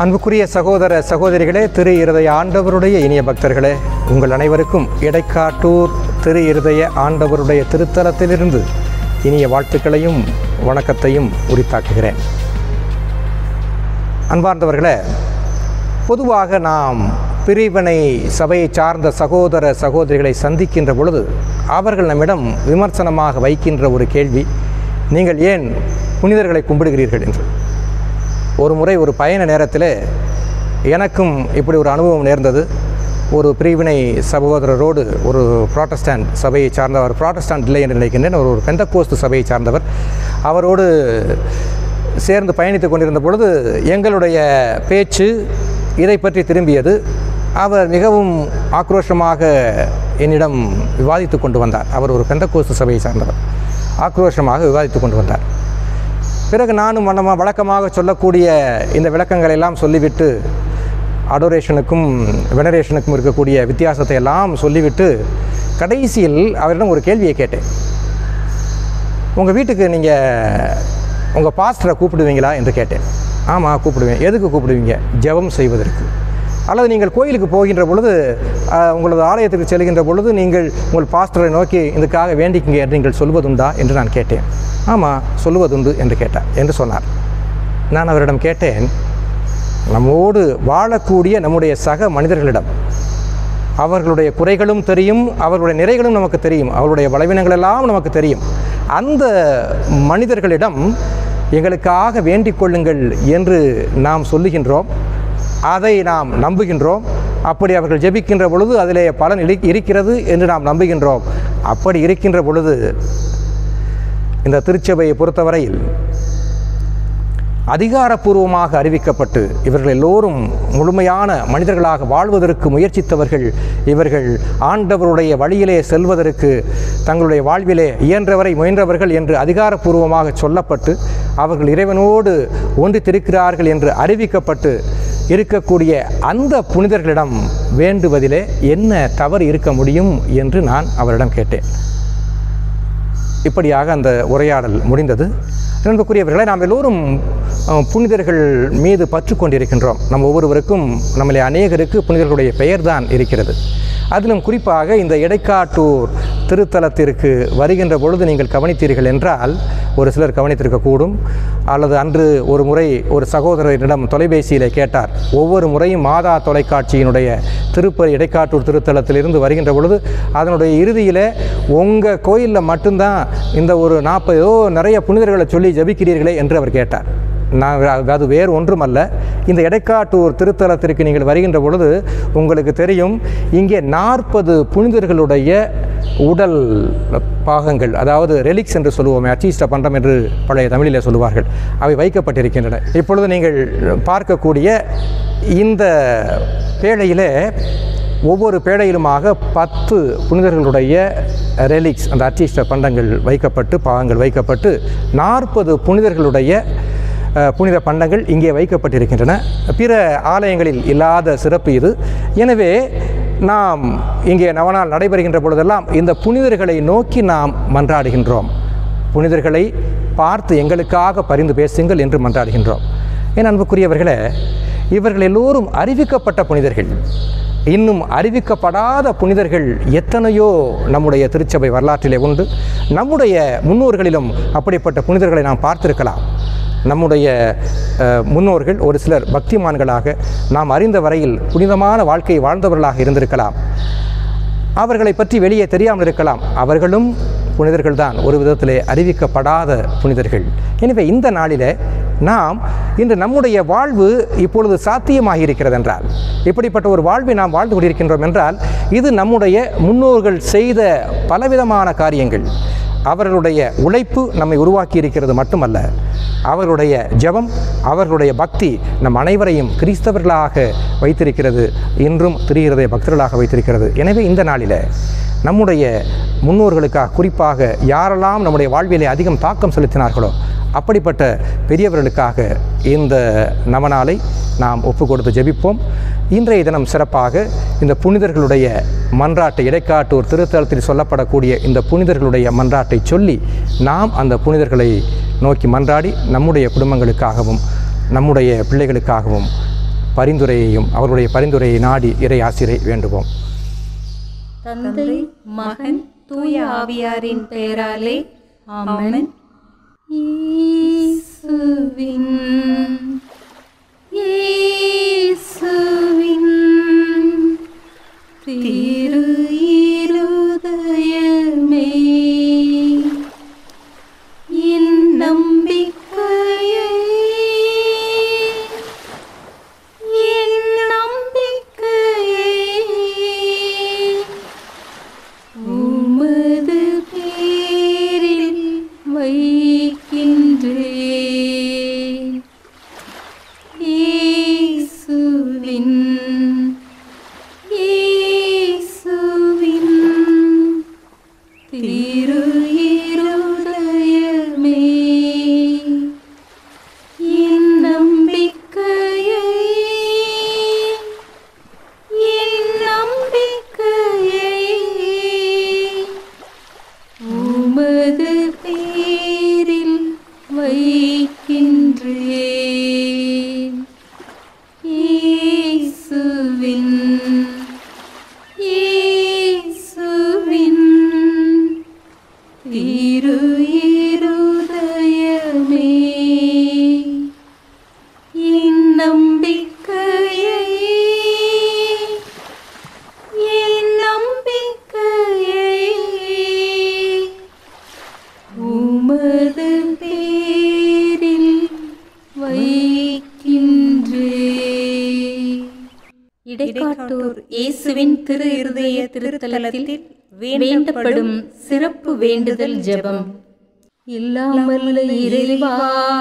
அன்புக்குரிய சகோதர சகோதரிகளே திரு இருதய ஆண்டவருடைய இனிய பக்தர்களே உங்கள் அனைவருக்கும் இடைக்காட்டூர் திரு இருதய ஆண்டவருடைய திருத்தலத்திலிருந்து இனிய வாழ்த்துக்களையும் வணக்கத்தையும் உரித்தாக்குகிறேன் அன்பார்ந்தவர்களே பொதுவாக நாம் பிரிவினை சபையை சார்ந்த சகோதர சகோதரிகளை சந்திக்கின்ற பொழுது அவர்கள் நம்மிடம் விமர்சனமாக வைக்கின்ற ஒரு கேள்வி நீங்கள் ஏன் புனிதர்களை கும்பிடுகிறீர்கள் என்று ஒரு முறை ஒரு பயண நேரத்தில் எனக்கும் இப்படி ஒரு அனுபவம் நேர்ந்தது ஒரு பிரிவினை சகோதரரோடு ஒரு ப்ராட்டஸ்டாண்ட் சபையை சார்ந்தவர் ப்ராட்டஸ்டாண்ட் இல்லை என்று நினைக்கின்றேன் ஒரு ஒரு பெந்தகோஸ்து சபையை சார்ந்தவர் அவரோடு சேர்ந்து பயணித்து கொண்டிருந்த பொழுது எங்களுடைய பேச்சு இதை பற்றி திரும்பியது அவர் மிகவும் ஆக்ரோஷமாக என்னிடம் விவாதித்து கொண்டு வந்தார் அவர் ஒரு பெந்தகோஸ்து சபையை சார்ந்தவர் ஆக்ரோஷமாக விவாதித்து கொண்டு வந்தார் பிறகு நானும் வண்ணமாக வழக்கமாக சொல்லக்கூடிய இந்த விளக்கங்களை எல்லாம் சொல்லிவிட்டு அடோரேஷனுக்கும் வெனரேஷனுக்கும் இருக்கக்கூடிய வித்தியாசத்தை எல்லாம் சொல்லிவிட்டு கடைசியில் அவரிடம் ஒரு கேள்வியை கேட்டேன் உங்கள் வீட்டுக்கு நீங்கள் உங்கள் பாஸ்டரை கூப்பிடுவீங்களா என்று கேட்டேன் ஆமாம் கூப்பிடுவேன் எதுக்கு கூப்பிடுவீங்க ஜெபம் செய்வதற்கு அல்லது நீங்கள் கோயிலுக்கு போகின்ற பொழுது அஹ், உங்களது ஆலயத்துக்கு செல்கின்ற பொழுது நீங்கள் உங்கள் பாஸ்டரை நோக்கி இதுக்காக வேண்டிக்குங்க என்று நீங்கள் சொல்வதுண்டா என்று நான் கேட்டேன் ஆமாம் சொல்லுவதுண்டு என்று கேட்டார் என்று சொன்னார் நான் அவரிடம் கேட்டேன் நம்மோடு வாழக்கூடிய நம்முடைய சக மனிதர்களிடம் அவர்களுடைய குறைகளும் தெரியும் அவர்களுடைய நிறைகளும் நமக்கு தெரியும் அவர்களுடைய பலவீனங்கள் எல்லாம் நமக்கு தெரியும் அந்த மனிதர்களிடம் எங்களுக்காக வேண்டிக் கொள்ளுங்கள் என்று நாம் சொல்லுகின்றோம் அதை நாம் நம்புகின்றோம் அப்படி அவர்கள் ஜெபிக்கின்ற பொழுது அதிலே பலன் இரு- இருக்கிறது என்று நாம் நம்புகின்றோம் அப்படி இருக்கின்ற பொழுது இந்த திருச்சபையை பொறுத்தவரையில் அதிகாரப்பூர்வமாக அறிவிக்கப்பட்டு இவர்கள் எல்லோரும் முழுமையான மனிதர்களாக வாழ்வதற்கு முயற்சித்தவர்கள் இவர்கள் ஆண்டவருடைய வழியிலே செல்வதற்கு தங்களுடைய வாழ்விலே இயன்றவரை முயன்றவர்கள் என்று அதிகாரப்பூர்வமாக சொல்லப்பட்டு அவர்கள் இறைவனோடு ஒன்றித்திருக்கிறார்கள் என்று அறிவிக்கப்பட்டு இருக்கக்கூடிய அந்த புனிதர்களிடம் வேண்டுவதிலே என்ன தவறு இருக்க முடியும் என்று நான் அவரிடம் கேட்டேன் இப்படியாக அந்த உரையாடல் முடிந்தது நண்புக்குரியவர்களை நாம் எல்லோரும் அஹ், புனிதர்கள் மீது பற்று கொண்டிருக்கின்றோம் நம் ஒவ்வொருவருக்கும் நம்மளை அநேகருக்கு புனிதர்களுடைய பெயர்தான் இருக்கிறது அதிலும் குறிப்பாக இந்த இடைக்காட்டூர் திருத்தலத்திற்கு வருகின்ற பொழுது நீங்கள் கவனித்தீர்கள் என்றால் ஒரு சிலர் கவனித்திருக்கக்கூடும் அல்லது அன்று ஒரு முறை ஒரு சகோதரரிடம் தொலைபேசியிலே கேட்டார் ஒவ்வொரு முறையும் மாதா தொலைக்காட்சியினுடைய திருப்பதி இடைக்காட்டூர் திருத்தலத்திலிருந்து வருகின்ற பொழுது அதனுடைய இறுதியில் உங்கள் கோயிலில் மட்டும்தான் இந்த ஒரு நாற்பதோ நிறைய புனிதர்களை சொல்லி ஜபிக்கிறீர்களே என்று அவர் கேட்டார் நான் அது வேறு ஒன்றுமல்ல இந்த இடைக்காட்டூர் திருத்தலத்திற்கு நீங்கள் வருகின்ற பொழுது உங்களுக்கு தெரியும் இங்கே நாற்பது புனிதர்களுடைய உடல் பாகங்கள் அதாவது ரெலிக்ஸ் என்று சொல்லுவோமே அச்சீஷ்ட பண்டம் என்று பழைய தமிழிலே சொல்லுவார்கள் அவை வைக்கப்பட்டிருக்கின்றன இப்பொழுது நீங்கள் பார்க்கக்கூடிய இந்த பேழையிலே ஒவ்வொரு பேழையிலுமாக பத்து புனிதர்களுடைய ரெலிக்ஸ் அந்த அச்சிஷ்ட பண்டங்கள் வைக்கப்பட்டு பாகங்கள் வைக்கப்பட்டு நாற்பது புனிதர்களுடைய அஹ், புனித பண்டங்கள் இங்கே வைக்கப்பட்டிருக்கின்றன பிற ஆலயங்களில் இல்லாத சிறப்பு இது எனவே நாம் இங்கே நவநாள் நடைபெறுகின்ற பொழுதெல்லாம் இந்த புனிதர்களை நோக்கி நாம் மன்றாடுகின்றோம் புனிதர்களை பார்த்து எங்களுக்காக பரிந்து பேசுங்கள் என்று மன்றாடுகின்றோம் என் அன்புக்குரியவர்களே இவர்கள் எல்லோரும் அறிவிக்கப்பட்ட புனிதர்கள் இன்னும் அறிவிக்கப்படாத புனிதர்கள் எத்தனையோ நம்முடைய திருச்சபை வரலாற்றிலே உண்டு நம்முடைய முன்னோர்களிலும் அப்படிப்பட்ட புனிதர்களை நாம் பார்த்திருக்கலாம் நம்முடைய அஹ், முன்னோர்கள் ஒரு சிலர் பக்திமான்களாக நாம் அறிந்த வரையில் புனிதமான வாழ்க்கை வாழ்ந்தவர்களாக இருந்திருக்கலாம் அவர்களை பற்றி வெளியே தெரியாமல் இருக்கலாம் அவர்களும் புனிதர்கள்தான் ஒரு விதத்திலே அறிவிக்கப்படாத புனிதர்கள் எனவே இந்த நாளிலே நாம் இன்று நம்முடைய வாழ்வு இப்பொழுது சாத்தியமாகி இருக்கிறது என்றால் இப்படிப்பட்ட ஒரு வாழ்வை நாம் வாழ்ந்து கொண்டிருக்கின்றோம் என்றால் இது நம்முடைய முன்னோர்கள் செய்த பலவிதமான காரியங்கள் அவர்களுடைய உழைப்பு நம்மை உருவாக்கி இருக்கிறது மட்டுமல்ல அவர்களுடைய ஜெபம் அவர்களுடைய பக்தி நம் அனைவரையும் கிறிஸ்தவர்களாக வைத்திருக்கிறது இன்றும் திரிகிறதை பக்தர்களாக வைத்திருக்கிறது எனவே இந்த நாளில் நம்முடைய முன்னோர்களுக்காக குறிப்பாக யாரெல்லாம் நம்முடைய வாழ்விலே அதிகம் தாக்கம் செலுத்தினார்களோ அப்படிப்பட்ட பெரியவர்களுக்காக இந்த நவநாளை நாம் ஒப்பு கொடுத்து ஜெபிப்போம் இன்றைய தினம் சிறப்பாக இந்த புனிதர்களுடைய மன்றாட்டை இடைக்காட்டூர் திருத்தலத்தில் சொல்லப்படக்கூடிய இந்த புனிதர்களுடைய மன்றாட்டை சொல்லி நாம் அந்த புனிதர்களை நோக்கி மன்றாடி நம்முடைய குடும்பங்களுக்காகவும் நம்முடைய பிள்ளைகளுக்காகவும் பரிந்துரையையும் அவர்களுடைய பரிந்துரையை நாடி இறை ஆசிரை வேண்டுவோம் தந்தை மகன் தூய ஆவியாரின் பெயராலே ஆமென் இயேசுவின் இயேசுவின் திரு இருதயமே என் நம்பிக்கையை என் நம்பிக்கையை உமது பேரில் வைக்கின்றேன் இயேசுவின் இயேசுவின் திரு இருதயமே என் நம்பிக்கையை என் நம்பிக்கையை உமது பேரில் வைக்கின்றேன் இயேசுவின் இயேசுவின் திரு இருதயமே என் நம்பிக்கையை என் நம்பிக்கையை உமது பேரில் வைக்கின்றேன் இடைக்காட்டூர் இயேசுவின் திரு இருதய திருத்தலத்தில் வேண்டப்படும் சிறப்பு வேண்டுதல் ஜெபம் இல்லாமல் இறைவா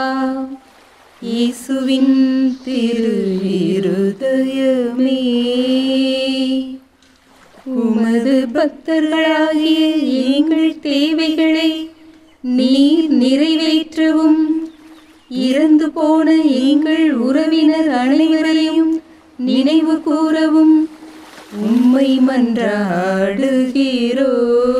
இயேசுவின் திரு இருதயமே உமது பக்தர்களாகிய எங்கள் தேவைகளை நீர் நிறைவேற்றவும் இறந்து போன எங்கள் உறவினர் அனைவரையும் நினைவு கூறவும் உம்மை மன்றாடுகிறோ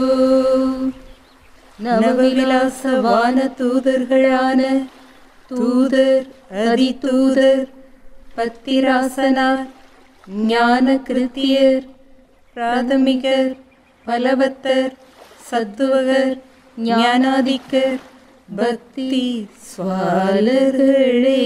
நவவிலாச வான தூதர்களான தூதர் அதிதூதர் பத்திராசனார் ஞான கிருத்தியர் பிராதமிகர் பலவத்தர் சத்துவகர் ஞானாதிக்கர் பக்தி சுவாலர்களே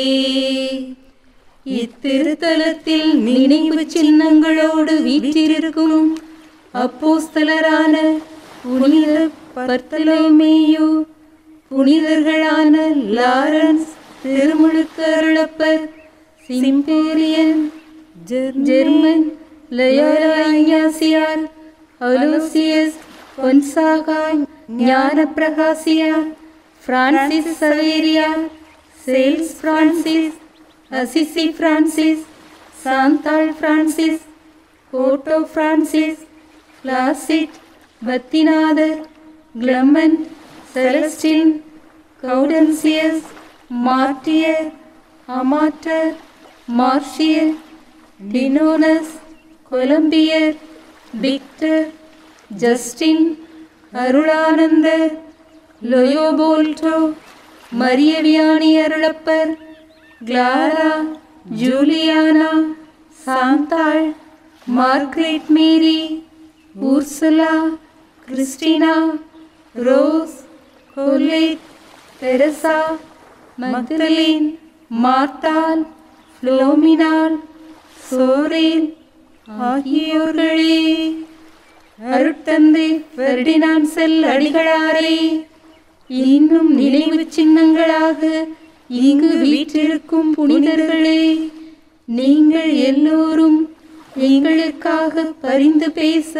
இத்திருத்தலத்தில் நினைவு சின்னங்களோடு வீற்றிருக்கும் அப்போஸ்தலரான புனித பர்த்தலோமேயு புனிதர்களான லாரன்ஸ் திருமுழுக்கருளப்பர் சிம்பேரியன் ஜெர்மன் லயோலாசியார் அலோசியஸ் பொன்சாகா ஞான பிரகாசியா பிரான்சிஸ் சவேரியா Sales Francis Assisi Francis Chantal Francis கோட்டோ பிரான்சிஸ் பிளாசிட் பத்திநாதர் கிளமன் செலஸ்டின் கௌடன்சியஸ் மார்டியர் அமாட்டர் மார்ஷியர் டினோனஸ் கொலம்பியர் விக்டர் ஜஸ்டின் அருளானந்தர் லொயோபோல்டோ மரியவியானி அருளப்பர் Clara Juliana Chantal Margaret Mary Ursula Christina Rose Colette Teresa Magdalene மார்த்தால் ஃப்ளோமினாள் சோரேன் ஆகியோர்களே அருட்தந்தை ஃபெர்டினாண்ட் செல் அடிகளாரே இன்னும் நினைவு சின்னங்களாக இங்கு வீற்றிருக்கும் புனிதர்களே நீங்கள் எல்லோரும் எங்களுக்காக பரிந்து பேச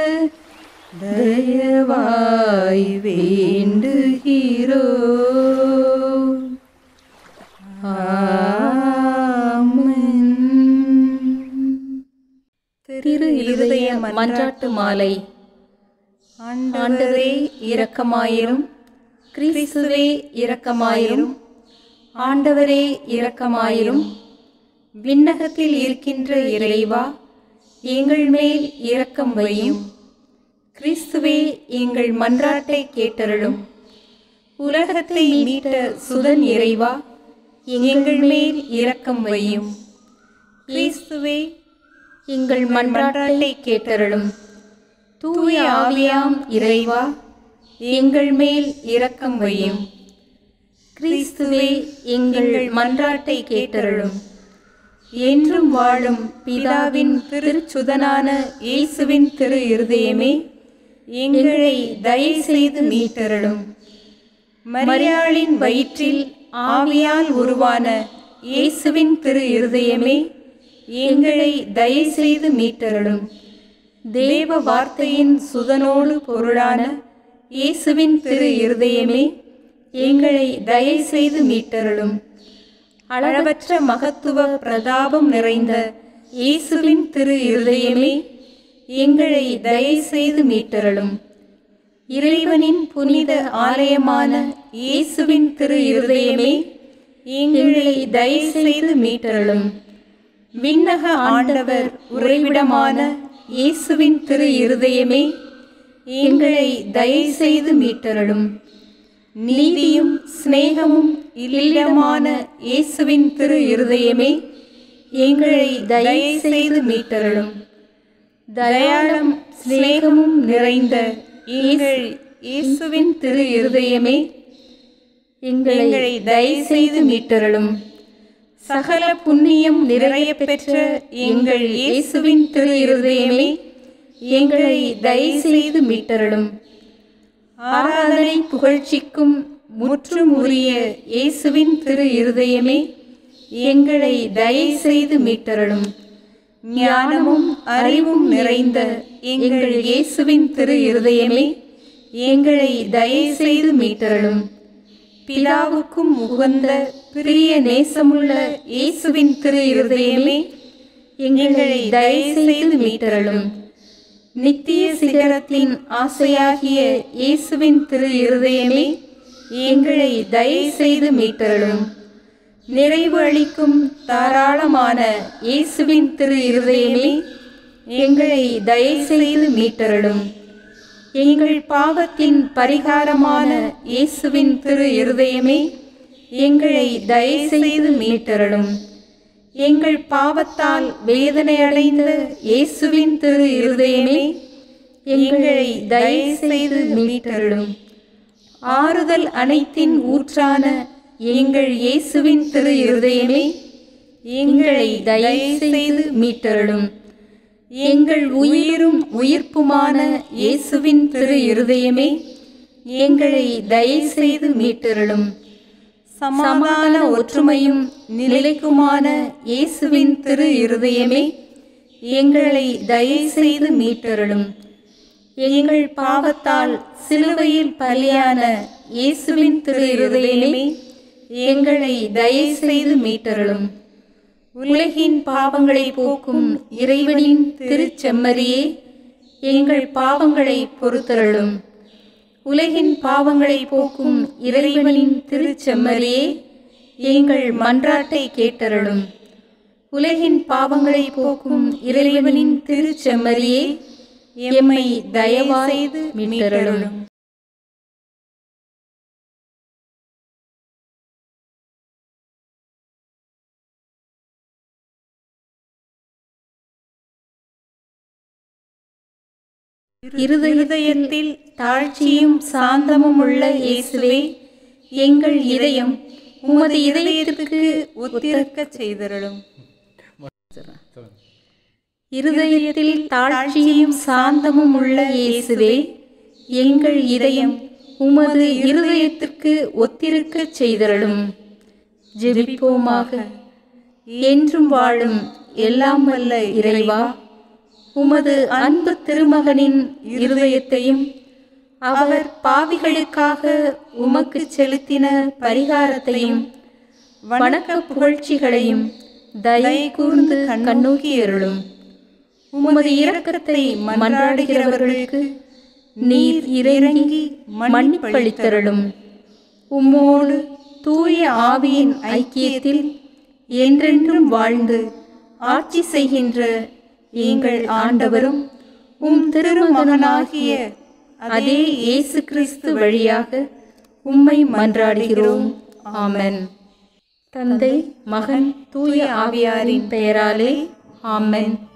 தயவாய் வேண்டுகிறோ திரு இருதய மன்றாட்டு மாலை ஆண்டவரே இரக்கமாயிரும் கிறிஸ்துவே இரக்கமாயிரும் ஆண்டவரே இரக்கமாயிரும் விண்ணகத்தில் இருக்கின்ற இறைவா எங்கள் மேல் இரக்கம் வையும் கிறிஸ்துவே எங்கள் மன்றாட்டை கேட்டருளும் உலகத்தை மீட்ட சுதன் இறைவா எங்கள் மேல் இரக்கம் வையும் கிறிஸ்துவே எங்கள் மன்றாட்டை கேட்டருளும் தூய ஆவியாம் இறைவா எங்கள் மேல் இரக்கம் வையும் கிறிஸ்துவே எங்கள் மன்றாட்டை கேட்டருளும் என்றும் வாழும் பிதாவின் திருச்சுதனான இயேசுவின் திரு இருதயமே எங்களை தயை செய்து மீட்டருளும் மரியாளின் வயிற்றில் ஆவியால் உருவான இயேசுவின் திரு இருதயமே எங்களை தயை செய்து மீட்டருளும் தேவ வார்த்தையின் சுதனோடு பொருளான இயேசுவின் திரு இருதயமே எங்களை தயை செய்து மீட்டருளும் அளவற்ற மகத்துவ பிரதாபம் நிறைந்த இயேசுவின் திரு இருதயமே எங்களை தயை செய்து மீட்டருளும் இறைவனின் புனித ஆலயமான இயேசுவின் திரு இருதயமே எங்களை தயை செய்து மீட்டருளும் விண்ணக ஆண்டவர் உறைவிடமான இயேசுவின் திரு இருதயமே எங்களை தயை செய்து மீட்டருளும் நீதியும் சிநேகமும் இல்லிடமான இயேசுவின் திரு இருதயமே எங்களை தயை செய்து மீட்டருளும் தயாளம் சிநேகமும் நிறைந்த எங்கள் இயேசுவின் திரு இருதயமே எங்களை தயை செய்து மீட்டருளும் சகல புண்ணியம் நிறைய பெற்ற எங்கள் இயேசுவின் திரு இருதயமே எங்களை தயை செய்து மீட்டருளும் ஆராதனை புகழ்ச்சிக்கும் முற்றும் உரிய இயேசுவின் திரு இருதயமே எங்களை தயை செய்து மீட்டருளும் ஞானமும் அறிவும் நிறைந்த எங்கள் இயேசுவின் திரு இருதயமே எங்களை தயை செய்து மீட்டருளும் பிதாவுக்கும் உகந்த பிரிய நேசமுள்ள இயேசுவின் திரு இருதயமே எங்களை தயை செய்து மீட்டருளும் நித்திய சிகரத்தின் ஆசையாகிய இயேசுவின் திரு இருதயமே எங்களை தயை செய்து மீட்டருளும் நிறைவு அளிக்கும் தாராளமான இயேசுவின் திரு இருதயமே எங்களை தயை செய்து மீட்டருளும் எங்கள் பாவத்தின் பரிகாரமான இயேசுவின் திரு இருதயமே எங்களை தயை செய்து மீட்டருளும் எங்கள் பாவத்தால் வேதனையடைந்த இயேசுவின் திரு இருதயமே எங்களை தயை செய்து மீட்டருளும் ஆறுதல் அனைத்தின் ஊற்றான எங்கள் இயேசுவின் திரு இருதயமே எங்களை தயை செய்து மீட்டருளும் எங்கள் உயிரும் உயிர்ப்புமான இயேசுவின் திரு இருதயமே எங்களை தயை செய்து மீட்டருளும் சமாதான ஒற்றுமையும் நிலைக்குமான இயேசுவின் திரு இருதயமே எங்களை தயை செய்து மீட்டருளும் எங்கள் பாவத்தால் சிலுவையில் பலியான இயேசுவின் திரு இருதயமே எங்களை தயை செய்து மீட்டருளும் உலகின் பாவங்களை போக்கும் இறைவனின் திருச்செம்மறியே எங்கள் பாவங்களை பொறுத்தருளும் உலகின் பாவங்களை போக்கும் இறைவனின் திருச்செம்மறியே எங்கள் மன்றாட்டை கேட்டருளும் உலகின் பாவங்களை போக்கும் இறைவனின் திருச்செம்மறியே எம்மை தயவாய்து மீட்டருளும் இருதயத்தில் தாழ்ச்சியும் சாந்தமும் உள்ள இயேசுவே எங்கள் இதயம் உமது இதயத்திற்கு ஒத்திருக்கச் செய்தருளும் இருதயத்தில் தாழ்ச்சியும் சாந்தமும் உள்ள இயேசுவே எங்கள் இதயம் உமது இருதயத்திற்கு ஒத்திருக்கச் செய்தருளும் ஜெபிப்போமாக என்றும் வாழும் எல்லாம் வல்ல இறைவா உமது அன்பு திருமகனின் இருதயத்தையும் அவர் பாவிகளுக்காக உமக்கு செலுத்தின பரிகாரத்தையும் வணக்க புகழ்ச்சிகளையும் தயை கூர்ந்து கண்ணோக்கி அருளும் உமது இரக்கத்தை மன்றாடுகிறவர்களுக்கு நீர் இறங்கி மன்னிப்பளித்தருளும் உம்மோடு தூய ஆவியின் ஐக்கியத்தில் என்றென்றும் வாழ்ந்து ஆட்சி செய்கின்ற எங்கள் ஆண்டவரும் உம் திருமகனாகிய அதே இயேசு கிறிஸ்து வழியாக உம்மை மன்றாடுகிறோம் ஆமென் தந்தை மகன் தூய ஆவியாரின் பெயராலே ஆமென்